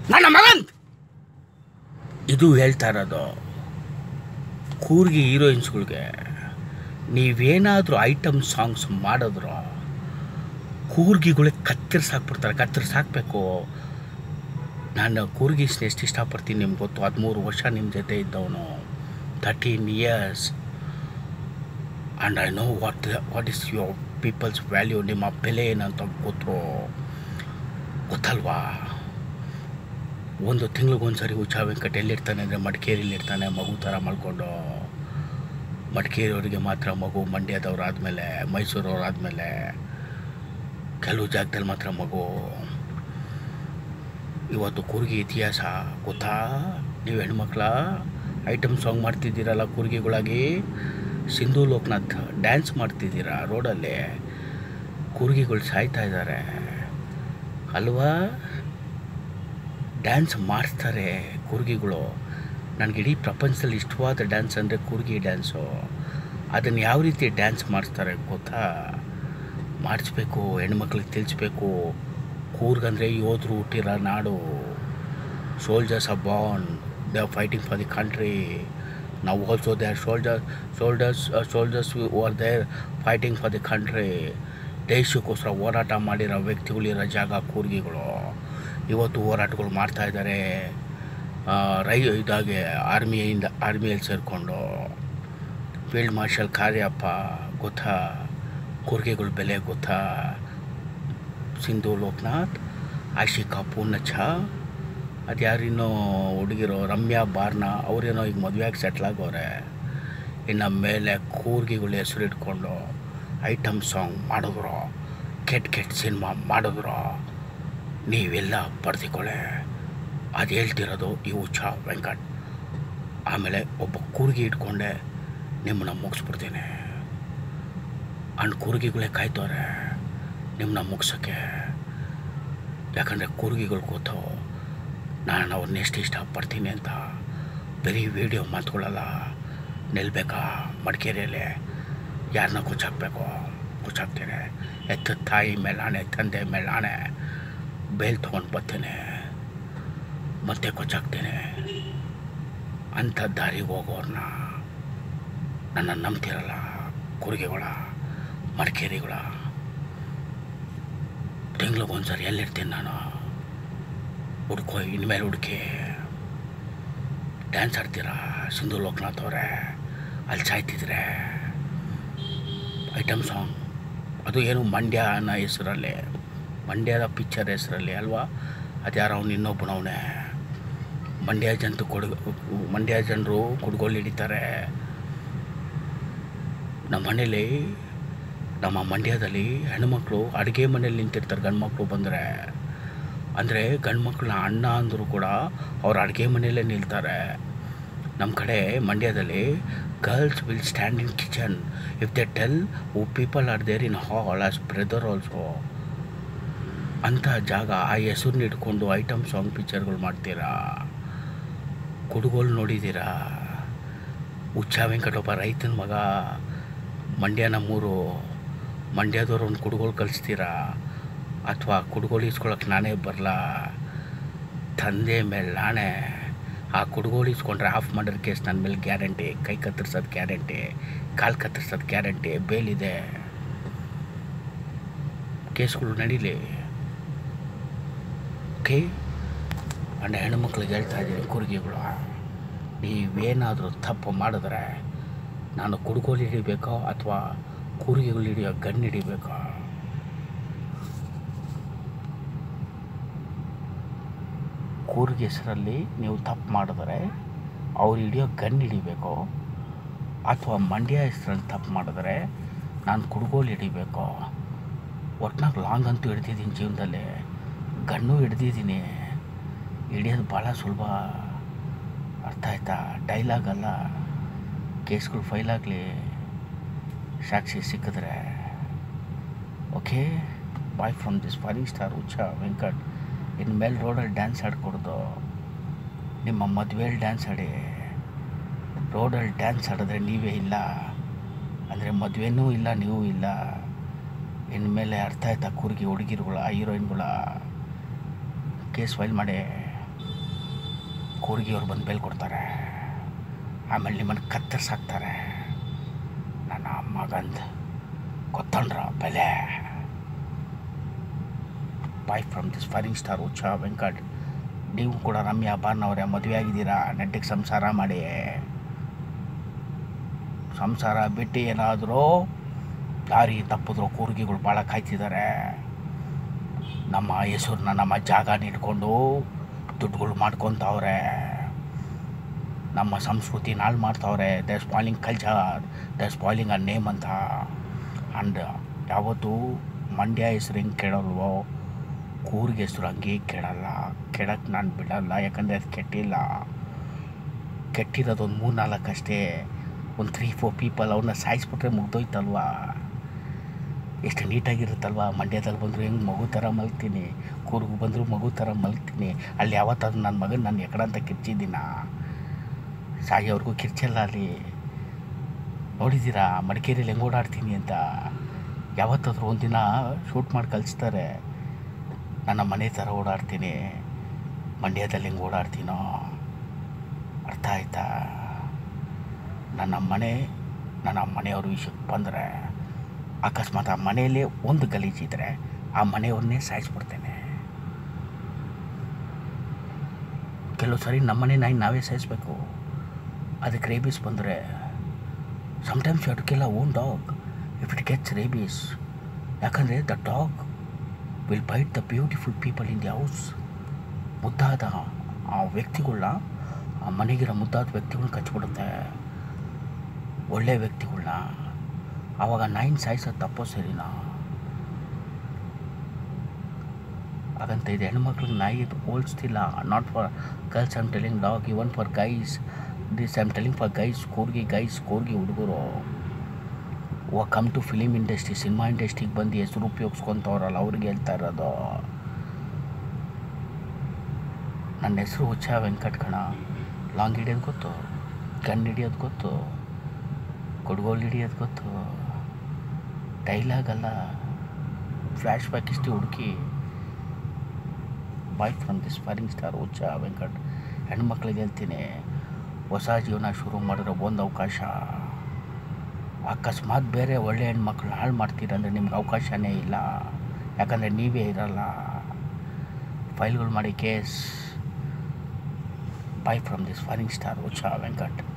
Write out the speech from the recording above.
ನನ್ನ ಮಗಂತ್ ಇದು ಹೇಳ್ತಾ ಇರೋದು ಕೂರ್ಗಿ ಹೀರೋಯಿನ್ಸ್ಗಳಿಗೆ ನೀವೇನಾದರೂ ಐಟಮ್ ಸಾಂಗ್ಸ್ ಮಾಡಿದ್ರು ಕೂರ್ಗಿಗಳಿಗೆ ಕತ್ತರಿಸಾಕ್ಬಿಡ್ತಾರೆ ಕತ್ತರಿಸಾಕ್ಬೇಕು ನಾನು ಕೂರ್ಗಿಸ್ನ ಎಷ್ಟು ಇಷ್ಟಪಡ್ತೀನಿ ನಿಮ್ಗೆ ಗೊತ್ತು ಹದಿಮೂರು ವರ್ಷ ನಿಮ್ಮ ಜೊತೆ ಇದ್ದವನು thirteen years and I know what what is your peoples value ನಿಮ್ಮ ಬೆಲೆ ಏನಂತ ಗೊತ್ತು ಗೊತ್ತಲ್ವಾ ಒಂದು ತಿಂಗ್ಳಿಗೊಂದು ಸರಿ ಹುಚ್ಚ ವೆಂಕಟ್ ಎಲ್ಲಿರ್ತಾನೆ ಅಂದರೆ ಮಡಿಕೇರಿಲಿರ್ತಾನೆ ಮಗು ಥರ ಮಾಡ್ಕೊಂಡು ಮಡಿಕೇರಿಯವರಿಗೆ ಮಾತ್ರ ಮಗು ಮಂಡ್ಯದವ್ರು ಆದಮೇಲೆ ಮೈಸೂರವ್ರು ಆದಮೇಲೆ ಕೆಲವು ಜಾಗದಲ್ಲಿ ಮಾತ್ರ ಮಗು ಇವತ್ತು ಕೂರ್ಗಿ ಇತಿಹಾಸ ಗೊತ್ತಾ ನೀವು ಹೆಣ್ಮಕ್ಳ ಐಟಮ್ ಸಾಂಗ್ ಮಾಡ್ತಿದ್ದೀರಲ್ಲ ಕೂರ್ಗಿಗಳಾಗಿ ಸಿಂಧು ಲೋಕನಾಥ್ ಡ್ಯಾನ್ಸ್ ಮಾಡ್ತಿದ್ದೀರಾ ರೋಡಲ್ಲಿ ಕೂರ್ಗಿಗಳು ಸಾಯ್ತಾ ಇದ್ದಾರೆ ಅಲ್ವಾ ಡ್ಯಾನ್ಸ್ ಮಾಡಿಸ್ತಾರೆ ಕೂರ್ಗಿಗಳು ನನಗೆ ಇಡೀ ಪ್ರಪಂಚದಲ್ಲಿ ಇಷ್ಟವಾದ ಡ್ಯಾನ್ಸ್ ಅಂದರೆ ಕೂರ್ಗಿ ಡ್ಯಾನ್ಸು ಅದನ್ನು ಯಾವ ರೀತಿ ಡ್ಯಾನ್ಸ್ ಮಾಡಿಸ್ತಾರೆ ಗೊತ್ತಾ ಮಾಡಿಸ್ಬೇಕು ಹೆಣ್ಮಕ್ಳಿಗೆ ತಿಳಿಸ್ಬೇಕು ಕೂರ್ಗಂದರೆ ಯೋಧರು ಹುಟ್ಟಿರೋ ನಾಡು soldiers are born they are fighting for the country ನಾವು also they are soldier soldiers soldiers are there fighting for the country ದೇಶಕ್ಕೋಸ್ಕರ ಹೋರಾಟ ಮಾಡಿರೋ ವ್ಯಕ್ತಿಗಳಿರೋ ಜಾಗ ಕೂರ್ಗಿಗಳು ಇವತ್ತು ಹೋರಾಟಗಳು ಮಾಡ್ತಾ ಇದ್ದಾರೆ ಆ, ರೈ ಇದಾಗೆ ಆರ್ಮಿಯಿಂದ ಆರ್ಮಿಯಲ್ಲಿ ಸೇರಿಕೊಂಡು ಫೀಲ್ಡ್ ಮಾರ್ಷಲ್ ಕಾರ್ಯಪ್ಪ ಗೊತ್ತಾ ಕೂರ್ಗೆಗಳ ಬೆಲೆ ಗೊತ್ತಾ ಸಿಂಧು ಲೋಕನಾಥ್ ಆಶಿಕಾ ಪೂರ್ಣಚ್ಚ ಅದು ಯಾರಿನ್ನೋ ಹುಡುಗಿರೋ ರಮ್ಯಾ ಬಾರ್ನ ಅವರೇನೋ ಈಗ ಮದುವೆಯಾಗಿ ಸೆಟ್ಲ್ ಆಗೋರೆ ಇನ್ನು ಮೇಲೆ ಕೂರ್ಗಿಗಳ ಹೆಸರು ಇಟ್ಕೊಂಡು ಐಟಮ್ ಸಾಂಗ್ ಮಾಡಿದ್ರು ಕೆಟ್ಟ ಕೆಟ್ಟ ಸಿನಿಮಾ ಮಾಡಿದ್ರು ನೀವೆಲ್ಲ ಬರ್ದಿಕೊಳ್ಳೆ ಅದು ಹೇಳ್ತಿರೋದು ಈ ಹುಚ್ಚ ವೆಂಕಟ್ ಆಮೇಲೆ ಒಬ್ಬ ಕೂರ್ಗಿ ಇಟ್ಕೊಂಡೆ ನಿಮ್ಮನ್ನ ಮುಗಿಸ್ಬಿಡ್ತೀನಿ ಅಂಡ್ ಕೂರ್ಗಿಗಳೇ ಕಾಯ್ತವ್ರೆ ನಿಮ್ಮನ್ನ ಮುಗ್ಸೋಕ್ಕೆ ಯಾಕಂದರೆ ಕೂರ್ಗಿಗಳು ಗೊತ್ತು ನಾನು ಅವ್ರನ್ನ ಎಷ್ಟು ಇಷ್ಟಪಡ್ತೀನಿ ಅಂತ ಬರೀ ವಿಡಿಯೋ ಮಾತುಗಳಲ್ಲ ನಿಲ್ಬೇಕಾ ಮಡಿಕೇರಿಯಲ್ಲಿ ಯಾರನ್ನ ಕುಚ್ಚಾಕ್ಬೇಕು ಕುಚ್ಚಾಕ್ತೀನಿ ಎತ್ತ ತಾಯಿ ಮೇಲಾಣೆ ತಂದೆ ಮೇಲಾಣೆ ಬೇಲ್ ತೊಗೊಂಡು ಬರ್ತೀನಿ ಮತ್ತೆ ಕೊಚ್ಚಾಕ್ತೀನಿ ಅಂಥ ದಾರಿಗೆ ಹೋಗೋರನ್ನ ನನ್ನ ನಂಬ್ತಿರಲ್ಲ ಕುರಿಗೆಗಳ ಮಡಿಕೇರಿಗಳ ತಿಂಗ್ಳಿಗೊಂದ್ಸರಿ ಎಲ್ಲಿರ್ತೀನಿ ನಾನು ಹುಡ್ಕೋ ಇನ್ಮೇಲೆ ಹುಡುಕಿ ಡ್ಯಾನ್ಸ್ ಆಡ್ತೀರಾ ಸಿಂಧು ಲೋಕನಾಥ್ ಅವರೇ ಅಲ್ಲಿ ಸಾಯ್ತಿದ್ರೆ ಐಟಮ್ ಸಾಂಗ್ ಅದು ಏನು ಮಂಡ್ಯ ಅನ್ನೋ ಹೆಸರಲ್ಲಿ ಮಂಡ್ಯದ ಪಿಕ್ಚರ್ ಹೆಸರಲ್ಲಿ ಅಲ್ವಾ ಅದು ಯಾರೋ ಅವ್ನು ಇನ್ನೊಬ್ಬನವನೇ ಮಂಡ್ಯ ಜನರು ಕೊಡು ಮಂಡ್ಯ ಜನರು ಕುಡ್ಗೋಲು ಹಿಡಿತಾರೆ ನಮ್ಮ ಮನೇಲಿ ನಮ್ಮ ಮಂಡ್ಯದಲ್ಲಿ ಹೆಣ್ಮಕ್ಳು ಅಡುಗೆ ಮನೇಲಿ ನಿಂತಿರ್ತಾರೆ ಗಂಡ್ಮಕ್ಳು ಬಂದರೆ ಅಂದರೆ ಗಂಡ್ಮಕ್ಳನ್ನ ಅಣ್ಣ ಅಂದರೂ ಕೂಡ ಅವ್ರು ಅಡುಗೆ ಮನೆಯಲ್ಲೇ ನಿಲ್ತಾರೆ ನಮ್ಮ ಕಡೆ ಮಂಡ್ಯದಲ್ಲಿ girls will stand in kitchen if they tell who people are there in hall as brother also ಅಂಥ ಜಾಗ ಆ ಹೆಸರನ್ನ ಇಟ್ಕೊಂಡು ಐಟಮ್ ಸಾಂಗ್ ಪಿಕ್ಚರ್ಗಳು ಮಾಡ್ತೀರಾ ಕುಡುಗೋಲು ನೋಡಿದ್ದೀರಾ ಹುಚ್ಚ ವೆಂಕಟಪ್ಪ ರೈತನ ಮಗ ಮಂಡ್ಯ ನಮ್ಮೂರು ಮಂಡ್ಯದವ್ರು ಒಂದು ಕುಡುಗೋಲು ಕಳಿಸ್ತೀರಾ ಅಥವಾ ಕುಡುಗೋಲು ಇಸ್ಕೊಳಕ್ಕೆ ನಾನೇ ಬರಲ್ಲ ತಂದೆ ಮೇಲೆ ನಾನೇ ಆ ಕುಡುಗೋಲು ಇಸ್ಕೊಂಡ್ರೆ ಆಫ್ ಮರ್ಡರ್ ಕೇಸ್ ನನ್ನ ಮೇಲೆ ಗ್ಯಾರಂಟಿ ಕೈ ಕತ್ತರಿಸೋದು ಗ್ಯಾರಂಟಿ ಕಾಲು ಕತ್ತರಿಸೋದು ಗ್ಯಾರಂಟಿ ಬೇಲಿದೆ ಕೇಸ್ಗಳು ನಡೀಲಿ ಓಕೆ ಅಂಡ್ ಹೆಣ್ಮಕ್ಳಿಗೆ ಹೇಳ್ತಾ ಇದ್ದೀನಿ ಕುರುಗಿಗಳು ನೀವೇನಾದರೂ ತಪ್ಪು ಮಾಡಿದ್ರೆ ನಾನು ಕುಡುಗೋಲು ಹಿಡಿಬೇಕೋ ಅಥವಾ ಕೂರಿಗೆಗಳು ಹಿಡಿಯೋ ಗನ್ ಹಿಡಿಬೇಕೋ ಕೂರ್ಗೆ ಹೆಸರಲ್ಲಿ ನೀವು ತಪ್ಪು ಮಾಡಿದ್ರೆ ಅವ್ರು ಹಿಡಿಯೋ ಗನ್ ಹಿಡಿಬೇಕು ಅಥವಾ ಮಂಡ್ಯ ಹೆಸರಲ್ಲಿ ತಪ್ಪು ಮಾಡಿದ್ರೆ ನಾನು ಕುಡುಗೋಲು ಹಿಡಿಬೇಕು ಒಟ್ನಾಗ ಲಾಂಗ್ ಅಂತೂ ಹಿಡ್ದಿದ್ದೀನಿ ಜೀವನದಲ್ಲಿ ಗಣ್ಣು ಹಿಡ್ದಿದ್ದೀನಿ ಹಿಡಿಯೋದು ಭಾಳ ಸುಲಭ ಅರ್ಥ ಆಯ್ತಾ ಡೈಲಾಗ್ ಅಲ್ಲ ಕೇಸ್ಗಳು ಫೈಲ್ ಆಗಲಿ ಸಾಕ್ಷಿ ಸಿಕ್ಕಿದ್ರೆ okay boy from this firing star Huccha Venkat ಇನ್ನು ಮೇಲೆ ರೋಡಲ್ಲಿ ಡ್ಯಾನ್ಸ್ ಆಡ್ಕೊಡ್ದು ನಿಮ್ಮ ಮದುವೆಯಲ್ಲಿ ಡ್ಯಾನ್ಸ್ ಆಡಿ ರೋಡಲ್ಲಿ ಡ್ಯಾನ್ಸ್ ಆಡಿದ್ರೆ ನೀವೇ ಇಲ್ಲ ಅಂದರೆ ಮದುವೆನೂ ಇಲ್ಲ ನೀವು ಇಲ್ಲ ಇನ್ಮೇಲೆ ಅರ್ಥ ಆಯ್ತಾ ಕೂರ್ಗಿ ಹುಡುಗಿರುಗಳ ಹೀರೋಯಿನ್ಗಳ ಕೇಸ್ ಫೈಲ್ ಮಾಡಿ ಕೂರ್ಗಿಯವ್ರು ಬಂದು ಬೇಲ್ ಕೊಡ್ತಾರೆ ಆಮೇಲೆ ನಿಮ್ಮನ್ನು ಕತ್ತರಿಸಾಕ್ತಾರೆ ನನ್ನ ಮಗಂದು ಗೊತ್ತಂಡ್ರ ಬೆಲೆ boy from this firing star Huccha Venkat ನೀವು ಕೂಡ ರಮ್ಯಾ ಬಾರ್ನವರೇ ಮದುವೆ ಆಗಿದ್ದೀರಾ ನೆಟ್ಟಿಗೆ ಸಂಸಾರ ಮಾಡಿ ಸಂಸಾರ ಬಿಟ್ಟು ಏನಾದರೂ ದಾರಿ ತಪ್ಪಿದ್ರು ಕೂರ್ಗಿಗಳು ಭಾಳ ಕಾಯ್ತಿದ್ದಾರೆ ನಮ್ಮ ಹೆಸರನ್ನ ನಮ್ಮ ಜಾಗ ಇಟ್ಕೊಂಡು ದುಡ್ಡುಗಳು ಮಾಡ್ಕೊತಾವ್ರೆ ನಮ್ಮ ಸಂಸ್ಕೃತಿ ನಾಳು ಮಾಡ್ತಾವ್ರೆ they spoiling culture they spoiling a name ಅಂತ ಆ್ಯಂಡ್ ಯಾವತ್ತೂ ಮಂಡ್ಯ ಹೆಸ್ರು ಹೆಂಗೆ ಕೇಳಲ್ವೋ ಕೂರ್ಗೆ ಹೆಸ್ರು ಹಂಗೆ ಕೇಳಲ್ಲ ಕೆಡಕ್ಕೆ ನಾನು ಬಿಡಲ್ಲ ಯಾಕಂದರೆ ಅದು ಕೆಟ್ಟಿಲ್ಲ ಕೆಟ್ಟಿರೋದು ಒಂದು ಮೂರು ನಾಲ್ಕು ಅಷ್ಟೇ ಒಂದು ತ್ರೀ ಫೋರ್ ಪೀಪಲ್ ಅವ್ರನ್ನ ಸಾಯಿಸ್ಬಿಟ್ರೆ ಮುಗ್ದೋಯ್ತಲ್ವಾ ಎಷ್ಟು ನೀಟಾಗಿರುತ್ತಲ್ವ ಮಂಡ್ಯದಲ್ಲಿ ಬಂದರೂ ಹೆಂಗೆ ಮಗು ಥರ ಮಲ್ಗ್ತೀನಿ ಕೂರ್ಗ್ ಬಂದರೂ ಮಗು ಥರ ಮಲ್ಗ್ತೀನಿ ಅಲ್ಲಿ ಯಾವತ್ತಾದ್ರೂ ನನ್ನ ಮಗನ ನಾನು ಎಕಡಂತ ಕಿರ್ಚಿದ್ದೀನ ಸಾಯೋವ್ರಿಗೂ ಕಿರ್ಚಲ್ಲ ಅಲ್ಲಿ ನೋಡಿದ್ದೀರಾ ಮಡಿಕೇರಿಯಲ್ಲಿ ಹೆಂಗೆ ಓಡಾಡ್ತೀನಿ ಅಂತ ಯಾವತ್ತಾದ್ರೂ ಒಂದಿನ ಶೂಟ್ ಮಾಡಿ ಕಳಿಸ್ತಾರೆ ನನ್ನ ಮನೆ ಥರ ಓಡಾಡ್ತೀನಿ ಮಂಡ್ಯದಲ್ಲಿ ಹೆಂಗೆ ಓಡಾಡ್ತೀನೋ ಅರ್ಥ ಆಯ್ತಾ ನನ್ನ ಮನೆ ನನ್ನ ಮನೆಯವ್ರ ವಿಷಯಕ್ಕೆ ಬಂದರೆ ಅಕಸ್ಮಾತ್ ಆ ಮನೆಯಲ್ಲೇ ಒಂದು ಗಲೀಜಿದ್ರೆ ಆ ಮನೆಯವ್ರನ್ನೇ ಸಾಯಿಸ್ಬಿಡ್ತೇನೆ ಕೆಲವು ಸರಿ ನಮ್ಮನೆ ನಾಯಿ ನಾವೇ ಸಾಯಿಸ್ಬೇಕು ಅದಕ್ಕೆ ರೇಬೀಸ್ ಬಂದರೆ sometimes you kill own dog if it gets rabies ಯಾಕಂದರೆ the dog will bite the beautiful people in the house ಮುದ್ದಾದ ಆ ವ್ಯಕ್ತಿಗಳನ್ನ ಆ ಮನೆಗಿರೋ ಮುದ್ದಾದ ವ್ಯಕ್ತಿಗಳನ್ನ ಕಚ್ಬಿಡುತ್ತೆ ಒಳ್ಳೆಯ ವ್ಯಕ್ತಿಗಳನ್ನ ಆವಾಗ ನಾಯಿನ ಸಾಯಿಸೋದು ತಪ್ಪೋ ಸರಿನಾ ಹಾಗಂತ ಇದು ಹೆಣ್ಮಕ್ಳಿಗೆ ನಾಯಿ ಹೋಲಿಸ್ತಿಲ್ಲ not for girls I'm telling dog even for guys this I'm telling for guys Coorgi guys Coorgi ಹುಡುಗರು oh come to film industry cinema ಇಂಡಸ್ಟ್ರಿಗೆ ಬಂದು ಹೆಸರು ಉಪಯೋಗಿಸ್ಕೊತವ್ರಲ್ಲ ಅವ್ರಿಗೆ ಹೇಳ್ತಾ ಇರೋದು ನನ್ನ ಹೆಸರು ಹುಚ್ಚ ವೆಂಕಟ್ ಕಣ ಲಾಂಗ್ ಹಿಡಿಯೋದು ಗೊತ್ತು ಗನ್ ಹಿಡಿಯೋದು ಗೊತ್ತು ಕೊಡ್ಗೋಲ್ ಹಿಡಿಯೋದು ಗೊತ್ತು ಡೈಲಾಗ್ ಅಲ್ಲ ಫ್ಲ್ಯಾಶ್ ಬ್ಯಾಕ್ ಇಷ್ಟು ಹುಡುಕಿ boy from this firing star Huccha Venkat ಹೆಣ್ಮಕ್ಳಿಗೆ ಹೇಳ್ತೀನಿ ಹೊಸ ಜೀವನ ಶುರು ಮಾಡಿರೋ ಒಂದು ಅವಕಾಶ ಅಕಸ್ಮಾತ್ ಬೇರೆ ಒಳ್ಳೆ ಹೆಣ್ಮಕ್ಳು ಹಾಳು ಮಾಡ್ತೀರಂದ್ರೆ ನಿಮ್ಗೆ ಅವಕಾಶನೇ ಇಲ್ಲ ಯಾಕಂದರೆ ನೀವೇ ಇರಲ್ಲ ಫೈಲ್ಗಳು ಮಾಡಿ case boy from this firing star Huccha Venkat